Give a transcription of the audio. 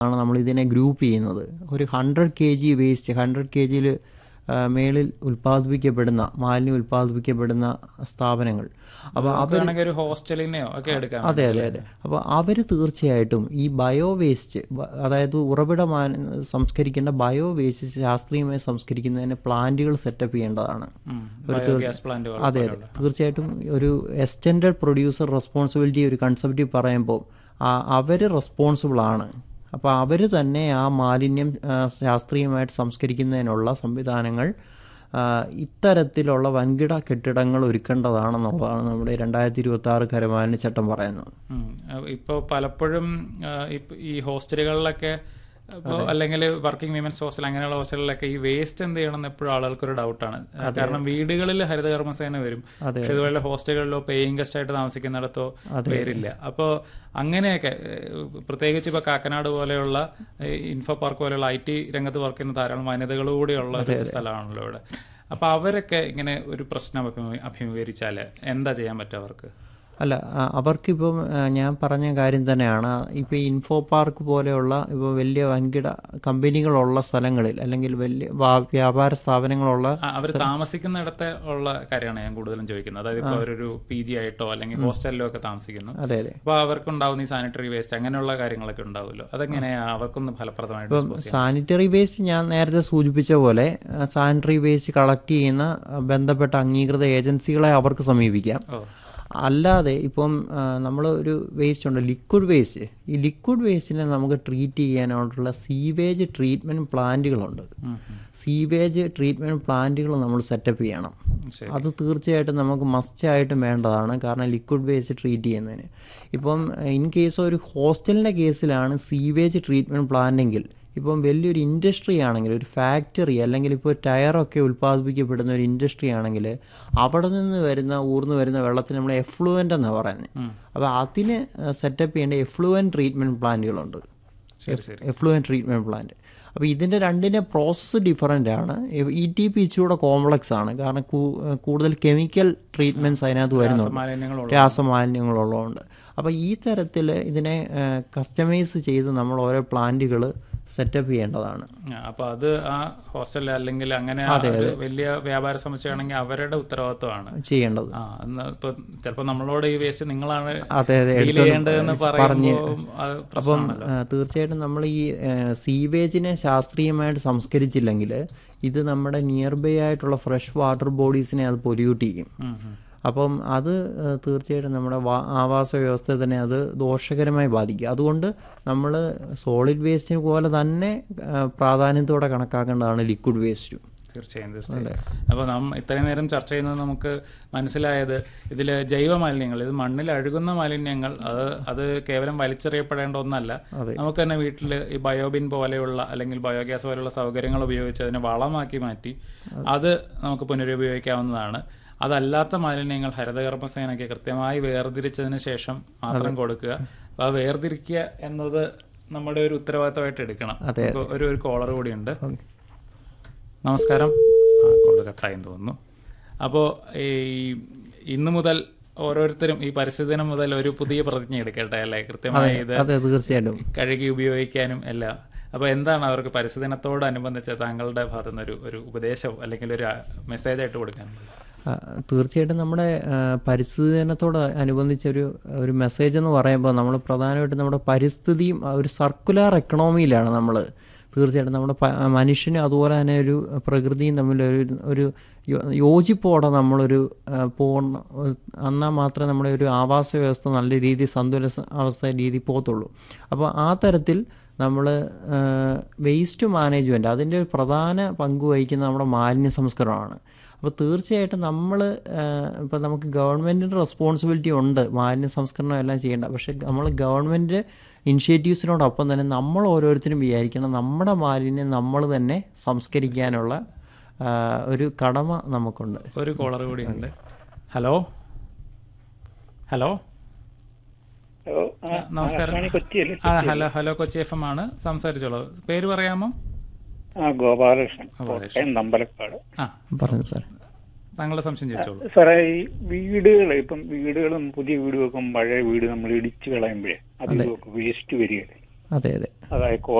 ആണ് നമ്മൾ ഇതിനെ ഗ്രൂപ്പ് ചെയ്യുന്നത് ഒരു hundred K G waste hundred K ജിയിൽ മേളിൽ ഉൽപ്പാദിപ്പിക്കപ്പെടുന്ന മാലിന്യം ഉൽപ്പാദിപ്പിക്കപ്പെടുന്ന സ്ഥാപനങ്ങൾ അപ്പോൾ അവർ വേണമെങ്കിൽ ഒരു ഹോസ്റ്റലിനെയോ ഒക്കെ എടുക്കാം അതെ അതെ അതെ അപ്പോൾ അവർ തീർച്ചയായിട്ടും ഈ ബയോ വേസ്റ്റ് അതായത് ഉറവിട മാ- സംസ്കരിക്കേണ്ട ബയോ വേസ്റ്റ് ശാസ്ത്രീയമായി സംസ്കരിക്കുന്നതിന് പ്ലാന്റുകൾ സെറ്റപ്പ് ചെയ്യേണ്ടതാണ് ബയോഗ്യാസ് പ്ലാന്റുകൾ അതെ അതെ തീർച്ചയായിട്ടും ഒരു എക്സ്റ്റൻഡഡ് പ്രൊഡ്യൂസർ റെസ്പോൺസിബിലിറ്റി ഒരു കൺസെപ്റ്റ് പറയുമ്പോൾ അവർ റെസ്പോൺസിബിൾ ആണ് അപ്പോൾ അവർ തന്നെ ആ മാലിന്യം ആ, ശാസ്ത്രീയമായിട്ട് സംസ്കരിക്കുന്നതിനുള്ള സംവിധാനങ്ങൾ ആ, ഇത്തരത്തിലുള്ള വൻകിട കെട്ടിടങ്ങൾ ഒരുക്കേണ്ടതാണെന്നുള്ളതാണ് നമ്മുടെ രണ്ടായിരത്തി ഇരുപത്തി ആറ് കരമാലിന്യ ചട്ടം പറയുന്നത് ഉം. അഹ് ഇപ്പൊ പലപ്പോഴും ആ, ഇപ്പ- ഈ ഹോസ്റ്റലുകളിലൊക്കെ ഇപ്പോൾ അല്ലെങ്കിൽ വർക്കിംഗ് വിമൻസ് ഹോസ്റ്റൽ അങ്ങനെയുള്ള ഹോസ്റ്റലിലൊക്കെ ഈ വേസ്റ്റ് എന്ത് ചെയ്യണം എന്ന് എപ്പോഴും ആളുകൾക്കൊരു ഡൗട്ടാണ് കാരണം വീടുകളിൽ ഹരിതകർമ്മസേന വരും പക്ഷെ ഇതുപോലെ ഹോസ്റ്റലുകളിലോ പേയിങ് ഗസ്റ്റ് ആയിട്ട് താമസിക്കുന്നിടത്തോ വരില്ല അപ്പോൾ അങ്ങനെയൊക്കെ ഏഹ്, പ്രത്യേകിച്ച് ഇപ്പൊ കാക്കനാട് പോലെയുള്ള ഏഹ്, ഇൻഫോ പാർക്ക് പോലെയുള്ള ഐ ടി രംഗത്ത് വർക്ക് ചെയ്യുന്ന ധാരാളം വനിതകൾ കൂടിയുള്ള ഒരു സ്ഥലമാണല്ലോ ഇവിടെ അപ്പൊ അവരൊക്കെ ഇങ്ങനെ ഒരു പ്രശ്നം അഭിമു- അഭിമുഖീകരിച്ചാല് എന്താ ചെയ്യാൻ പറ്റുക അവർക്ക് അല്ല ആ, അവർക്കിപ്പം ആ, ഞാൻ പറഞ്ഞ കാര്യം തന്നെയാണ് ഇപ്പോൾ ഇൻഫോ പാർക്ക് പോലെയുള്ള ഇപ്പോൾ വലിയ വൻകിട കമ്പനികളുള്ള സ്ഥലങ്ങളിൽ അല്ലെങ്കിൽ വലിയ വാ- വ്യാപാര സ്ഥാപനങ്ങളുള്ള അവർ താമസിക്കുന്നിടത്തെ ഉള്ള കാര്യമാണ് ഞാൻ കൂടുതലും ചോദിക്കുന്നത് അതായത് ഇപ്പോൾ അവരൊരു പി ജി ആയിട്ടോ അല്ലെങ്കിൽ ഹോസ്റ്റലിലോ ഒക്കെ താമസിക്കുന്നു അതെ അതെ അപ്പോൾ അവർക്കുണ്ടാവുന്ന ഈ സാനിറ്ററി വേസ്റ്റ് അങ്ങനെയുള്ള കാര്യങ്ങളൊക്കെ ഉണ്ടാവുമല്ലോ അതെങ്ങനെയാ അവർക്കൊന്ന് ഫലപ്രദമായിട്ട് dispose ചെയ്യാം? സാനിറ്ററി വേസ്റ്റ് ഞാൻ നേരത്തെ സൂചിപ്പിച്ച പോലെ സാനിറ്ററി വേസ്റ്റ് കളക്ട് ചെയ്യുന്ന ആ, ബന്ധപ്പെട്ട അംഗീകൃത ഏജൻസികളെ അവർക്ക് സമീപിക്കാം ഓ അല്ലാതെ ഇപ്പം നമ്മൾ ഒരു വേസ്റ്റ് ഉണ്ട് ലിക്വിഡ് വേസ്റ്റ് ഈ ലിക്വിഡ് വേസ്റ്റിനെ നമുക്ക് ട്രീറ്റ് ചെയ്യാനായിട്ടുള്ള സീവേജ് ട്രീറ്റ്മെൻറ്റ് പ്ലാന്റുകളുണ്ട് സീവേജ് ട്രീറ്റ്മെൻറ്റ് പ്ലാന്റുകൾ നമ്മൾ സെറ്റപ്പ് ചെയ്യണം ശരി. അത് തീർച്ചയായിട്ടും നമുക്ക് മസ്റ്റായിട്ടും വേണ്ടതാണ് കാരണം ലിക്വിഡ് വേസ്റ്റ് ട്രീറ്റ് ചെയ്യുന്നതിന് ഇപ്പം ഇൻ കേസ് ഒരു ഹോസ്റ്റലിൻ്റെ കേസിലാണ് സീവേജ് ട്രീറ്റ്മെൻറ്റ് പ്ലാന്റെങ്കിൽ ഇപ്പം വലിയൊരു ഇൻഡസ്ട്രി ആണെങ്കിൽ ഒരു ഫാക്ടറി അല്ലെങ്കിൽ ഇപ്പോൾ ടയറൊക്കെ ഉൽപ്പാദിപ്പിക്കപ്പെടുന്ന ഒരു ഇൻഡസ്ട്രി ആണെങ്കിൽ അവിടെ നിന്ന് വരുന്ന ഊർന്നു വരുന്ന വെള്ളത്തിന് നമ്മൾ എഫ്ലുവൻ്റ് എന്നാണ് പറയുന്നത് അപ്പോൾ അതിന് സെറ്റപ്പ് ചെയ്യേണ്ട എഫ്ലുവൻറ്റ് ട്രീറ്റ്മെൻറ്റ് പ്ലാന്റുകളുണ്ട് ശരി ശരി എഫ്ലുവൻറ്റ് ട്രീറ്റ്മെൻറ്റ് പ്ലാന്റ് അപ്പോൾ ഇതിൻ്റെ രണ്ടിൻ്റെ പ്രോസസ്സ് ഡിഫറൻ്റ് ആണ് ഇ ടി പി ഇച്ചിരൂടെ കോംപ്ലക്സ് ആണ് കാരണം കൂ- കൂടുതൽ കെമിക്കൽ ട്രീറ്റ്മെൻറ്റ്സ് അതിനകത്ത് വരുന്നുണ്ട് മാലിന്യങ്ങളുള്ള രാസമാലിന്യങ്ങളുള്ളതുകൊണ്ട് അപ്പോൾ ഈ തരത്തിൽ ഇതിനെ കസ്റ്റമൈസ് ചെയ്ത് നമ്മൾ ഓരോ പ്ലാന്റുകൾ സെറ്റപ്പ് ചെയ്യേണ്ടതാണ് ആ, അപ്പൊ അത് ആ ഹോസ്റ്റൽ അല്ലെങ്കിൽ അങ്ങനെ ആ ഒരു വലിയ വ്യാപാര സമുച്ചയമാണെങ്കിൽ അവരുടെ ഉത്തരവാദിത്വമാണ് ചെയ്യേണ്ടത് ആ എന്നാ ഇപ്പൊ ചിലപ്പോ നമ്മളോട് ഈ വേസ്റ്റ് നിങ്ങളാണ് അതെ അതെ ഡീൽ എടുത്തോണ്ട് ചെയ്യേണ്ടതെന്ന് പറഞ്ഞ് പറയുമ്പോൾ അത് അപ്പം പ്രശ്നമാണല്ലോ ആ, തീർച്ചയായിട്ടും നമ്മൾ ഈ സീവേജിനെ ശാസ്ത്രീയമായിട്ട് സംസ്കരിച്ചില്ലെങ്കിൽ ഇത് നമ്മുടെ നിയർ ബൈ ആയിട്ടുള്ള ഫ്രഷ് വാട്ടർ ബോഡീസിനെ അത് പൊല്യൂട്ട് ചെയ്യും ഉം, ഉം. അപ്പം അത് ആ, തീർച്ചയായിട്ടും നമ്മുടെ വാ- ആവാസ വ്യവസ്ഥയെ തന്നെ അത് ദോഷകരമായി ബാധിക്കും അതുകൊണ്ട് നമ്മൾ സോളിഡ് വേസ്റ്റിന് പോലെ തന്നെ ആ, പ്രാധാന്യത്തോടെ കണക്കാക്കേണ്ടതാണ് ലിക്വിഡ് വേസ്റ്റും തീർച്ചയായും തീർച്ചയായും അപ്പോൾ നാം ഇത്രയും നേരം ചർച്ച ചെയ്യുന്നത് നമുക്ക് മനസ്സിലായത് ഇതിൽ ജൈവ മാലിന്യങ്ങൾ ഇത് മണ്ണിൽ അഴുകുന്ന മാലിന്യങ്ങൾ അത് അത് കേവലം വലിച്ചെറിയപ്പെടേണ്ട ഒന്നല്ല നമുക്ക് തന്നെ വീട്ടിൽ ഈ ബയോബിൻ പോലെയുള്ള അല്ലെങ്കിൽ ബയോഗ്യാസ് പോലെയുള്ള സൗകര്യങ്ങൾ ഉപയോഗിച്ച് അതിനെ വളമാക്കി മാറ്റി അത് നമുക്ക് പുനരുപയോഗിക്കാവുന്നതാണ് അതല്ലാത്ത മാലിന്യങ്ങൾ ഹരിതകർമ്മസേനയ്ക്ക് കൃത്യമായി വേർതിരിച്ചതിന് ശേഷം മാത്രം കൊടുക്കുക അപ്പോൾ ആ വേർതിരിക്കുക എന്നത് നമ്മുടെ ഒരു ഉത്തരവാദിത്തമായിട്ട് എടുക്കണം അതെ. ഇപ്പൊ ഒരു ഒരു കോളർ കൂടിയുണ്ട് നമസ്കാരം ആ കോള് കട്ടായെന്ന് തോന്നുന്നു അപ്പോൾ ഈ ഇന്ന് മുതൽ ഓരോരുത്തരും ഈ പരിസ്ഥിതി ദിനം മുതൽ ഒരു പുതിയ പ്രതിജ്ഞ എടുക്കട്ടെ അല്ലേ കൃത്യമായി ഇത് അതെ തീർച്ചയായിട്ടും കഴുകി ഉപയോഗിക്കാനും എല്ലാം അപ്പോൾ എന്താണ് അവർക്ക് പരിസ്ഥിതി ദിനത്തോടനുബന്ധിച്ച് താങ്കളുടെ ഭാഗത്തു നിന്ന് ഒരു ഒരു ഉപദേശം അല്ലെങ്കിൽ ഒരു മെസ്സേജ് ആയിട്ട് കൊടുക്കാനുള്ളത് ആ, തീർച്ചയായിട്ടും നമ്മുടെ ആ, പരിസ്ഥിതി ദിനത്തോട് അനുബന്ധിച്ച് ഒരു ഒരു മെസ്സേജ് എന്ന് പറയുമ്പോൾ നമ്മൾ പ്രധാനമായിട്ടും നമ്മുടെ പരിസ്ഥിതിയും ആ, ഒരു സർക്കുലർ എക്കണോമിയിലാണ് നമ്മൾ തീർച്ചയായിട്ടും നമ്മുടെ പ- മനുഷ്യനും അതുപോലെ തന്നെ ഒരു പ്രകൃതിയും തമ്മിൽ ഒരു ഒരു യോ- യോജിപ്പോടെ നമ്മളൊരു ആ, പൂർണ്ണ എന്നാൽ മാത്രമേ നമ്മുടെ ഒരു ആവാസ വ്യവസ്ഥ നല്ല രീതിയിൽ സന്തുല സ- അവസ്ഥ രീതി പോകത്തുള്ളൂ അപ്പോൾ ആ തരത്തിൽ നമ്മൾ വേസ്റ്റ് മാനേജ്മെൻറ്റ് അതിൻ്റെ ഒരു പ്രധാന പങ്ക് വഹിക്കുന്ന നമ്മുടെ മാലിന്യ സംസ്കരണമാണ് അപ്പോൾ തീർച്ചയായിട്ടും നമ്മൾ ഇപ്പോൾ നമുക്ക് ഗവൺമെൻറ്റിൻ്റെ റെസ്പോൺസിബിലിറ്റി ഉണ്ട് മാലിന്യ സംസ്കരണം എല്ലാം ചെയ്യേണ്ട പക്ഷേ നമ്മൾ ഗവൺമെൻറ് ഇനിഷ്യേറ്റീവ്സിനോടൊപ്പം തന്നെ നമ്മൾ ഓരോരുത്തരും വിചാരിക്കണം നമ്മുടെ മാലിന്യം നമ്മൾ തന്നെ സംസ്കരിക്കാനുള്ള ആ, ഒരു കടമ നമുക്കുണ്ട് ഒരു കോളർ കൂടി ഉണ്ട് ഹലോ ഹലോ ഹലോ ആ, നമസ്കാരം ആകാശവാണി കൊച്ചിയല്ലേ ആ hello hello Kochi F M ആണ് സംസാരിച്ചോളൂ പേര് പറയാമോ ആ ഗോപാലകൃഷ്ണൻ ഗോപാലകൃഷ്ണൻ. കോട്ടയം നമ്പലക്കാട് ആ പറഞ്ഞു സാർ താങ്കളുടെ സംശയം ചോദിച്ചോളൂ സാറേ ഈ വീടുകൾ ഇപ്പം വീടുകൾ പുതിയ വീട് വെക്കും പഴയ വീട് നമ്മൾ ഇടിച്ചു കളയുമ്പോഴേ അതിലൊക്കെ വേസ്റ്റ് വരികയല്ലേ അതെ അതെ അതായത്